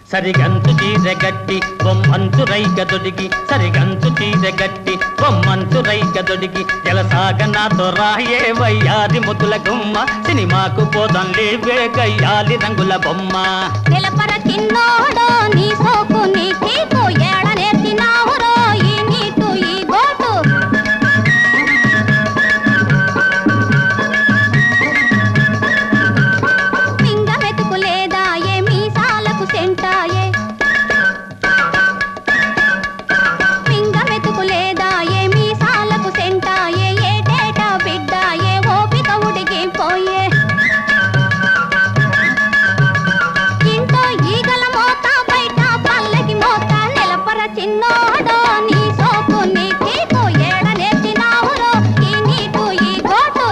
సరిగంతు చీరగట్టి బొమ్మంతు రైక దొడిగి సరిగంతు చీరగట్టి బొమ్మంతు రైక దొడిగి జలసాగ నాతో రాయే వయ్యాది ముద్దుల గుమ్మ సినిమాకు పోదాం లేవే గయ్యాలి రంగుల బొమ్మ నిలపర చిన్నోడో నీ సోకు నీ తీకు ఏడ నేర్చినావురో ఈ నీటు ఈ గోటు పింగ మెతుకు లేదా ఏ మీసాలకు సెంటాయే పింగ మెతుకు లేదా ఏ మీసాలకు సెంటాయే ఏటేటా బిడ్డాయే ఓపిక ఉడిగిపోయే ఇంట్లో ఈగల మోత బయట పల్లకి మోత నిలపర చిన్నోడో నీ సోకు నీ తీకు ఏడ నేర్చినావురో ఈ నీటు ఈ గోటు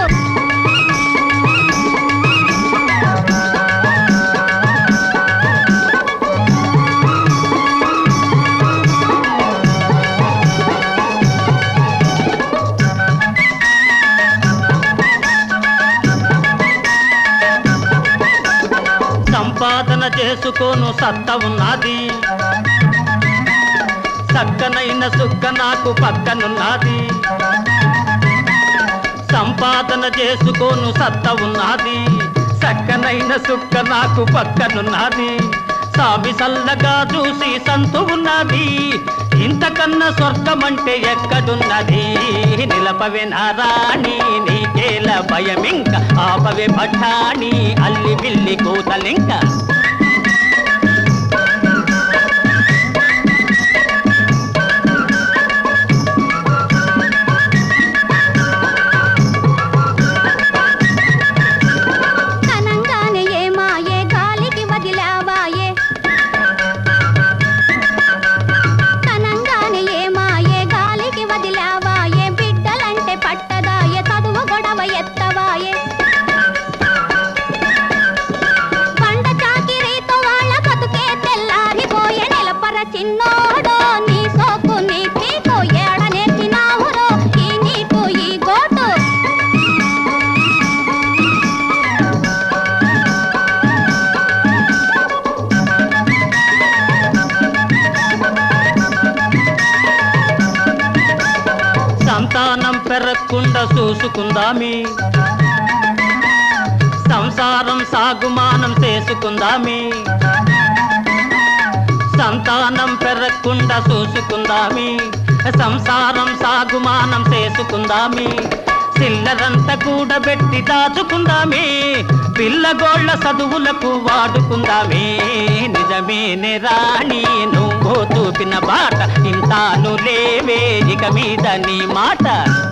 సంపాదన చేసుకోను సత్త ఉన్నది చక్కనైన సుక్క నాకు పక్కనున్నది సంపాదన చేసుకోను సత్త ఉన్నది చక్కనైన సుక్క నాకు పక్కనున్నది సామి సల్లగా చూసి సంతు ఉన్నది ఇంతకన్నా స్వర్గమంటే ఎక్కడున్నది నిలపవే నారాణి నీకేల భయమింక ఆపవే పఠాణి అల్లి బిల్లి కూతలింక కనంగానే ఏమాయే గాలికి వదిలావాయే కనంగానే ఏమాయే గాలికి వదిలావాయే బిడ్డలంటే పట్టదాయే చదువు గొడవ ఎత్తవాయే పండ చాకిరీతో వాళ్ళ బతుకే తెల్లారిపోయే నిలపర చిన్నోడో నీ సోకు నీ పీకు ఏడ నేర్చినావురో ఈ నీటు ఈ గోటు సంతానం పెరగకుండా చూసుకుందామి సంసారం సాగుమానం చేసుకుందామి సంతానం పెరగకుండా చూసుకుందామి సంసారం సాగుమానం చేసుకుందామి చిల్లరంతా కూడబెట్టి దాచుకుందామే పిల్లగోళ్ళ చదువులకు వాడుకుందామే నిజమేనే రాణి నువ్వు చూపిన బాట ఇంతాను లేవే ఇక మీద నీ మాట